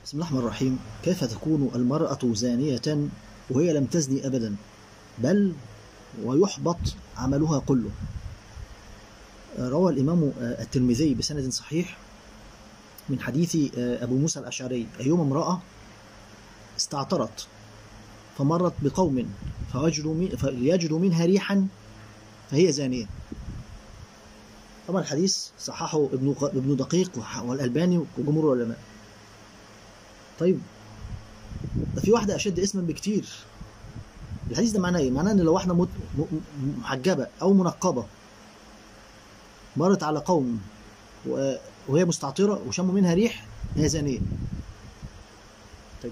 بسم الله الرحمن الرحيم كيف تكون المرأة زانية وهي لم تزني أبدا بل ويحبط عملها كله روى الإمام الترمذي بسند صحيح من حديث أبو موسى الأشعري أيما امرأة استعطرت فمرت بقوم فوجدوا من فيجدوا منها ريحا فهي زانية طبعا الحديث صححه ابن ابن دقيق والألباني وجمهور العلماء طيب ده في واحدة أشد اسما بكتير الحديث ده معناه ايه؟ معناه ان لو واحدة مت... محجبة أو منقبة مرت على قوم و... وهي مستعطرة وشموا منها ريح هي زانية طيب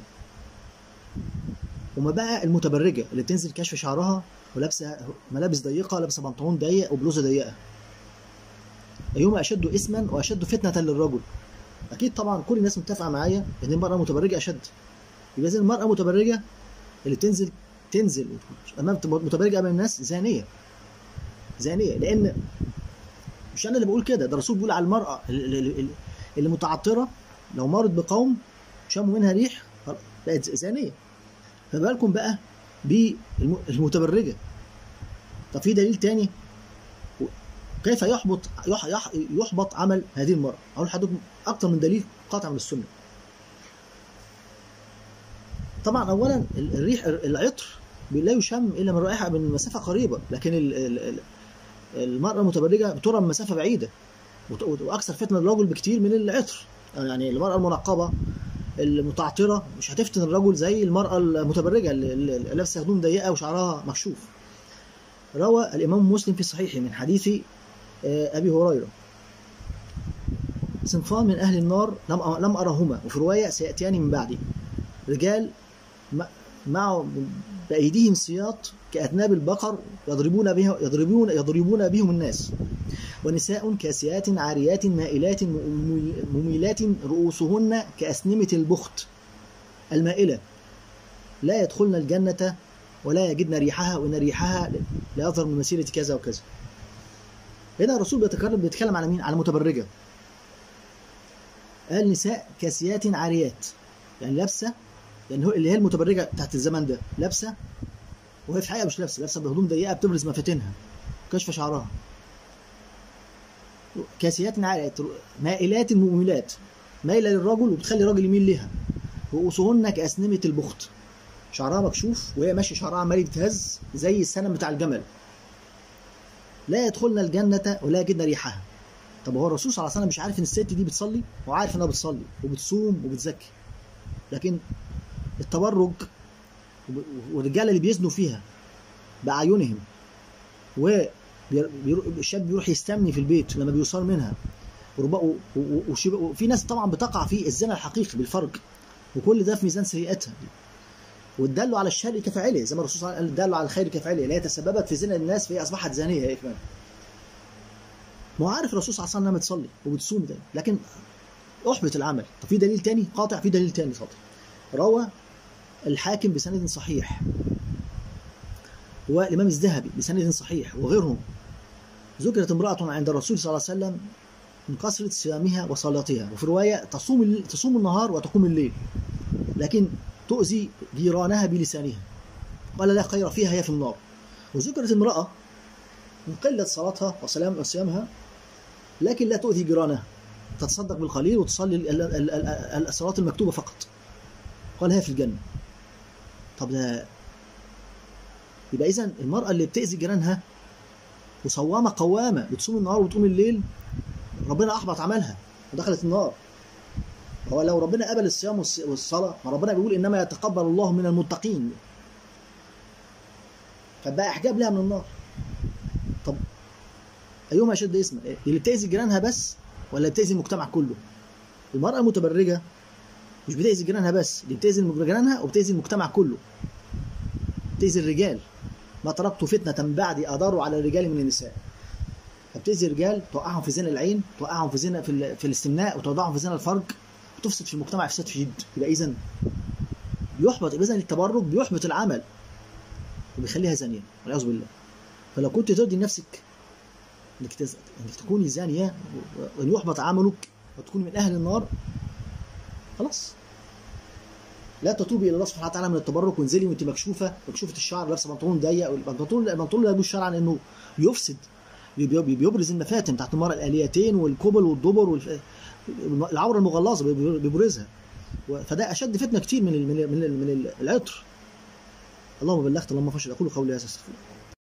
وما بقى المتبرجة اللي بتنزل كشف شعرها ولابسة ملابس ضيقة لابسة بنطلون ضيق وبلوزة ضيقة أيهما أشد اسما وأشد فتنة للرجل اكيد طبعا كل الناس متفقه معايا ان المراه المتبرجه اشد يبقى اذا المراه المتبرجه اللي بتنزل تنزل امام متبرجه امام الناس زانيه زانيه لان مش انا اللي بقول كده ده الرسول بيقول على المراه اللي, اللي متعطره لو مرت بقوم شموا منها ريح بقت زانيه فما بالكم بقى بالمتبرجه طب في دليل تاني كيف يحبط يحبط عمل هذه المرأة أقول لحضرتك أكثر من دليل قاطع من السنة طبعا أولا الريح العطر لا يشم إلا من رائحة من مسافة قريبة لكن المرأة المتبرجة بترى من مسافة بعيدة وأكثر فتنة الرجل بكتير من العطر يعني المرأة المنقبة المتعطرة مش هتفتن الرجل زي المرأة المتبرجة اللي لابسة هدوم ضيقة وشعرها مكشوف روى الإمام مسلم في صحيحه من حديث أبي هريرة صنفان من أهل النار لم لم أرهما وفي رواية سيأتيان من بعدي رجال مع بأيديهم سياط كأذناب البقر يضربون بها يضربون يضربون بهم الناس ونساء كاسيات عاريات مائلات مميلات رؤوسهن كأسنمة البخت المائلة لا يدخلن الجنة ولا يجدن ريحها وإن ريحها لا يظهر من مسيرة كذا وكذا هنا الرسول بيتكلم بيتكلم على مين؟ على متبرجة. قال نساء كاسيات عاريات يعني لابسه يعني هو اللي هي المتبرجه بتاعت الزمن ده لابسه وهي في الحقيقه مش لابسه لابسه بهدوم ضيقه بتبرز مفاتنها كشف شعرها كاسيات عاريات مائلات مؤملات مايله للرجل وبتخلي الراجل يميل لها رؤوسهن كاسنمه البخت شعرها مكشوف وهي ماشيه شعرها عمال يتهز زي السنم بتاع الجمل لا يدخلن الجنة ولا يجدن ريحها طب هو الرسول صلى الله عليه وسلم مش عارف ان الست دي بتصلي هو عارف انها بتصلي وبتصوم وبتزكي لكن التبرج والرجاله اللي بيزنوا فيها باعينهم والشاب بيروح يستمني في البيت لما بيوصل منها وفي ناس طبعا بتقع في الزنا الحقيقي بالفرج وكل ده في ميزان سيئاتها والدل على الشر كفاعله زي ما الرسول صلى الله عليه وسلم قال الدل على الخير كفاعله اللي هي تسببت في زنا الناس فهي اصبحت زانيه هي كمان ما هو عارف الرسول صلى الله عليه وسلم انها بتصلي وبتصوم ده لكن احبط العمل طب في دليل تاني قاطع في دليل تاني اتفضل روى الحاكم بسند صحيح والامام الذهبي بسند صحيح وغيرهم ذكرت امراه عند الرسول صلى الله عليه وسلم من كثره صيامها وصلاتها وفي روايه تصوم تصوم النهار وتقوم الليل لكن تؤذي جيرانها بلسانها قال لا خير فيها هي في النار وذكرت امرأة من قلة صلاتها وسلام وصيامها لكن لا تؤذي جيرانها تتصدق بالقليل وتصلي الصلاة المكتوبة فقط قال هي في الجنة طب ده يبقى إذا المرأة اللي بتأذي جيرانها وصوامة قوامة بتصوم النهار وتقوم الليل ربنا أحبط عملها ودخلت النار هو لو ربنا قبل الصيام والصلاة ما ربنا بيقول إنما يتقبل الله من المتقين فبقى إحجاب لها من النار طب أيهما أشد اسما اللي بتأذي جيرانها بس ولا بتأذي المجتمع كله المرأة المتبرجة مش بتأذي جيرانها بس دي بتأذي جيرانها وبتأذي المجتمع كله بتأذي الرجال ما تركت فتنة بعدي أضر على الرجال من النساء فبتأذي الرجال توقعهم في زنا العين توقعهم في زنا في, في الاستمناء وتوضعهم في زنا الفرج تفسد في المجتمع افساد شديد يبقى اذا بيحبط يبقى اذا التبرج بيحبط العمل وبيخليها زانيه والعياذ بالله فلو كنت ترضي نفسك انك تز... انك تكوني زانيه وان يحبط عملك وتكوني من اهل النار خلاص لا تتوبي الى الله سبحانه وتعالى من التبرك وانزلي وانت مكشوفه مكشوفه الشعر لابسه بنطلون ضيق البنطلون البنطلون لا يجوز شرعا انه يفسد بي- بيبرز المفاتن بتاعت المراه الاليتين والكبل والدبر والف... العوره المغلظه بيبر- بيبرزها و- فده اشد فتنه كتير من ال- من ال- من ال- من العطر اللهم بلغت اللهم فاشل اقول قولي هذا استغفر الله.